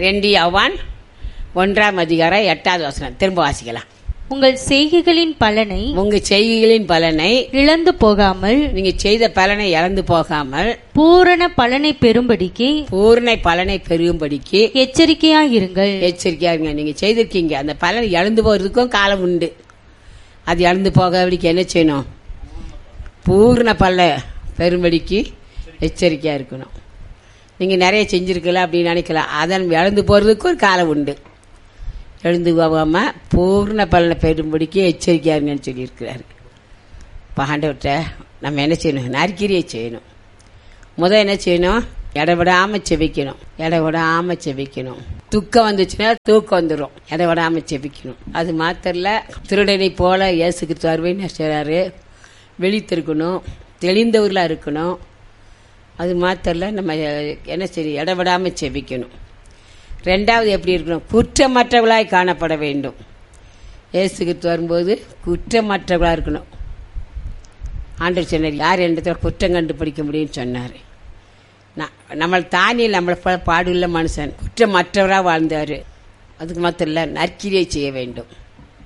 ரெண்டு யவான் ஒன்றாம் அதிகாரம் எட்டாவது வசனம் திரும்ப வாசிக்கலாம் உங்கள் செய்கைகளின் பலனை உங்க செய்கைகளின் பலனை இழந்து போகாமல் நீங்க செய்த பலனை இழந்து போகாமல் பூரண பலனை பெறும்படிக்கு பூர்ண பலனை பெருகும்படிக்கு எச்சரிக்கையாயிருங்கள் எச்சரிக்கையா இருங்க நீங்க செய்திருக்கீங்க அந்த பலன் இழந்து போறதுக்கும் காலம் உண்டு அது இழந்து போகாதபடிக்கு என்ன செய்யணும் பூர்ண பல பெரும்படிக்கு எச்சரிக்கையா இருக்கணும் நீங்க நிறைய செஞ்சிருக்கல அப்படின்னு நினைக்கலாம் அதன் இழந்து போறதுக்கு ஒரு காலம் உண்டு எழுந்து போகாம பூர்ண பலனை பெறும்படிக்கு எச்சரிக்கையா இருங்கன்னு சொல்லியிருக்கிறாரு இப்போ ஆண்டவர்கிட்ட நம்ம என்ன செய்யணும் நற்கிரியை செய்யணும் முத என்ன செய்யணும் இடவிடாம செவிக்கணும் இடவிடாம செவிக்கணும் துக்கம் வந்துச்சுன்னா தூக்கம் வந்துடும் இடவிடாம செவிக்கணும் அது மாத்திரல திருடனை போல இயேசு கிறிஸ்து வருவேன்னு செய்றாரு விழித்திருக்கணும் தெளிந்தவர்களாக இருக்கணும் அது மாத்திரல நம்ம என்ன செய்யணும் இடவிடாம செவிக்கணும் ரெண்டாவது எப்படி இருக்கணும் குற்றமற்றவளாய் காணப்பட வேண்டும் இயேசு கிறிஸ்து வரும்போது குற்றமற்றவளாக இருக்கணும் ஆண்டவர் சொன்னார் யார் இடத்துல குற்றம் கண்டுபிடிக்க முடியும்னு சொன்னார் நம்மளை தானி நம்மளை போல பாடுள்ள மனுஷன் குற்றமற்றவராக வாழ்ந்தார் அதுக்கு மாத்திரம் இல்லை நற்கிரியை செய்ய வேண்டும்